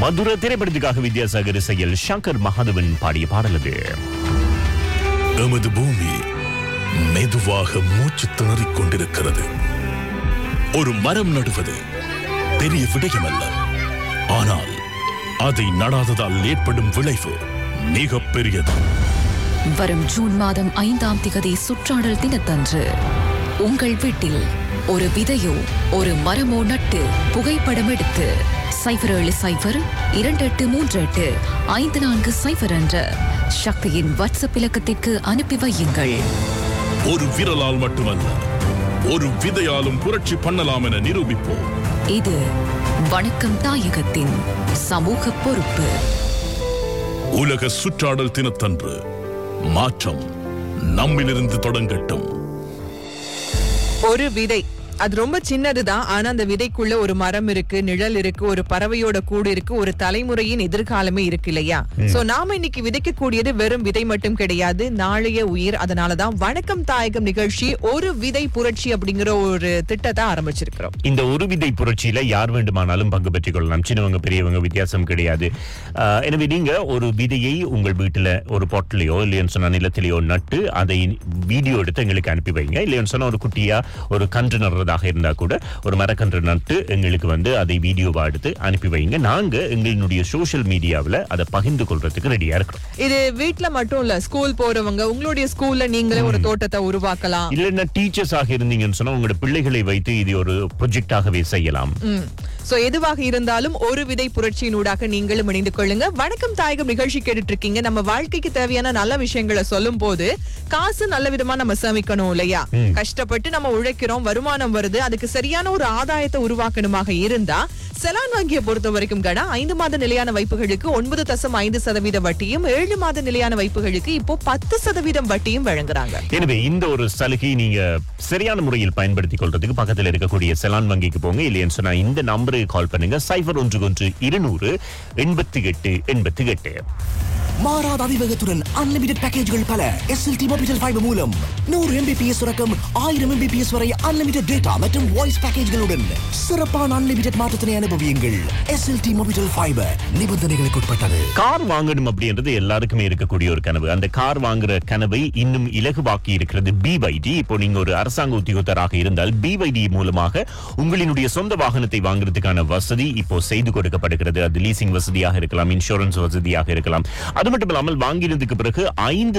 மதுர திரைப்படத்துக்காக வித்யாசாகர் இசையில் சங்கர் மகாதவன் பாடிய பாடல் அது எமது பூமி மெதுவாக மூச்சு திணறிக் கொண்டிருக்கிறது ஒரு மரம் நடுவது பெரிய விடயமல்ல ஆனால் அதை நடாததால் ஏற்படும் விளைவு மிக பெரியது வரும் ஜூன் மாதம் ஐந்தாம் திகதி சுற்றாடல் தினத்தன்று உங்கள் வீட்டில் ஒரு விதையோ ஒரு மரமோ நட்டு புகைப்படம் எடுத்து சைபர் ஏழு சைபர் இரண்டு எட்டு மூன்று எட்டு ஐந்து நான்கு சைபர் என்ற சக்தியின் வாட்ஸ்அப் இலக்கத்திற்கு அனுப்பி வையுங்கள் ஒரு விரலால் மட்டுமல்ல ஒரு விதையாலும் புரட்சி பண்ணலாம் என நிரூபிப்போம் இது வணக்கம் தாயகத்தின் சமூக பொறுப்பு உலக சுற்றாடல் தினத்தன்று மாற்றம் நம்மிலிருந்து தொடங்கட்டும் ஒரு விதை அது ரொம்ப சின்னதுதான் ஆனா அந்த விதைக்குள்ள ஒரு மரம் இருக்கு நிழல் இருக்கு ஒரு பறவையோட கூடு இருக்கு ஒரு தலைமுறையின் எதிர்காலமே இருக்கு இல்லையா சோ நாம இன்னைக்கு விதைக்கக்கூடியது வெறும் விதை மட்டும் கிடையாது நாளைய உயிர் அதனாலதான் வணக்கம் தாயகம் நிகழ்ச்சி ஒரு விதை புரட்சி அப்படிங்கிற ஒரு திட்டத்தை ஆரம்பிச்சிருக்கிறோம் இந்த ஒரு விதை புரட்சியில யார் வேண்டுமானாலும் பங்கு பெற்றுக் கொள்ளலாம் சின்னவங்க பெரியவங்க வித்தியாசம் கிடையாது ஆஹ், எனவே நீங்க ஒரு விதையை உங்கள் வீட்டுல ஒரு பொட்டிலையோ இல்லைன்னு சொன்னா நிலத்திலேயோ நட்டு அதை வீடியோ எடுத்து எங்களுக்கு அனுப்பி வைங்க இல்லைன்னு சொன்னா ஒரு குட்டியா ஒரு கன்று நடுறதாக இருந்தா கூட ஒரு மரக்கன்று நட்டு எங்களுக்கு வந்து அதை வீடியோவா எடுத்து அனுப்பி வைங்க நாங்க எங்களுடைய சோஷியல் மீடியாவுல அதை பகிர்ந்து கொள்றதுக்கு ரெடியா இருக்கிறோம் இது வீட்ல மட்டும் இல்ல ஸ்கூல் போறவங்க உங்களுடைய ஸ்கூல்ல நீங்களே ஒரு தோட்டத்தை உருவாக்கலாம் இல்லைன்னா டீச்சர்ஸ் ஆக இருந்தீங்கன்னு சொன்னா உங்களோட பிள்ளைகளை வைத்து இது ஒரு ப்ரொஜெக்டாகவே செய்யலாம் ம். சோ எதுவாக இருந்தாலும் ஒரு விதை புரட்சியினூடாக நீங்களும் இணைந்து கொள்ளுங்க வணக்கம் தாயகம் நிகழ்ச்சி கேட்டுட்டு இருக்கீங்க நம்ம வாழ்க்கைக்கு தேவையான நல்ல விஷயங்களை சொல்லும் போது காசு நல்ல விதமா நம்ம சேமிக்கணும் இல்லையா கஷ்டப்பட்டு நம்ம உழைக்கிறோம் வருமானம் வருது அதுக்கு சரியான ஒரு ஆதாயத்தை உருவாக்கணுமாக இருந்தா செலான் வங்கியை பொறுத்த வரைக்கும் கட ஐந்து மாத நிலையான வைப்புகளுக்கு ஒன்பது தசம் ஐந்து சதவீத வட்டியும் ஏழு மாத நிலையான வைப்புகளுக்கு இப்போ பத்து சதவீதம் வட்டியும் வழங்குறாங்க எனவே இந்த ஒரு சலுகை நீங்க சரியான முறையில் பயன்படுத்திக் கொள்றதுக்கு பக்கத்தில் இருக்கக்கூடிய செலான் வங்கிக்கு போங்க இல்லைன்னு சொன்னா இந்த நம்பருக்கு கால் பண்ணுங்க சைபர் ஒன்று ஒன்று இருநூறு எண்பத்தி எட்டு எண்பத்தி எட்டு மாறாத அதிவேகத்துடன் அன்லிமிடெட் பேக்கேஜ்கள் பல எஸ்எல்டி மொபைல் ஃபைபர் மூலம் நூறு எம்பிபிஎஸ் தொடக்கம் ஆயிரம் எம்பிபிஎஸ் வரை அன்லிமிடெட் டேட்டா மற்றும் வாய்ஸ் பேக்கேஜ்களுடன் சிறப்பான அன்லிமிடெட் மாற்றத்தினை அனுபவியுங்கள் எஸ்எல்டி மொபைல் ஃபைபர் நிபந்தனைகளுக்கு உட்பட்டது கார் வாங்கணும் அப்படின்றது எல்லாருக்குமே இருக்கக்கூடிய ஒரு கனவு அந்த கார் வாங்குற கனவை இன்னும் இலகுவாக்கி இருக்கிறது பிவைடி இப்போ நீங்க ஒரு அரசாங்க உத்தியோகத்தராக இருந்தால் பிவைடி மூலமாக உங்களினுடைய சொந்த வாகனத்தை வாங்குறதுக்கான வசதி இப்போ செய்து கொடுக்கப்படுகிறது அது லீசிங் வசதியாக இருக்கலாம் இன்சூரன்ஸ் வசதியாக இருக்கலாம் அது மட்டும் இல்லாமல் வாங்கினதுக்கு பிறகு ஐந்து